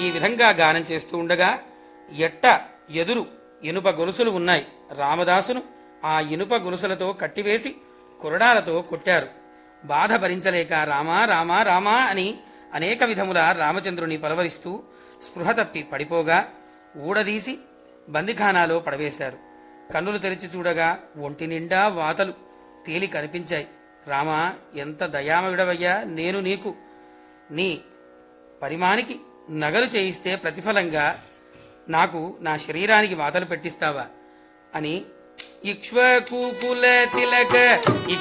ఈ విధంగా గానం చేస్తూ ఉండగా ఎట్ట ఎదురు ఇనుప గొలుసులు ఉన్నాయి రామదాసును ఆ ఇనుప గొలుసులతో కట్టివేసి కొరడాలతో కొట్టారు బాధ భరించలేక రామా రామా రామా అని అనేక విధముల రామచంద్రుని పలవరిస్తూ స్పృహ తప్పి పడిపోగా ఊడదీసి బందిఖానాలో పడవేశారు కన్నులు తెరిచి చూడగా ఒంటి నిండా వాతలు తేలి కనిపించాయి రామా ఎంత దయామయుడవయ్యా నేను నీకు నీ పరిమానికి నగలు చేయిస్తే ప్రతిఫలంగా నాకు నా శరీరానికి వాతలు పెట్టిస్తావా అని ఇక్ష్వకూకుల తిలక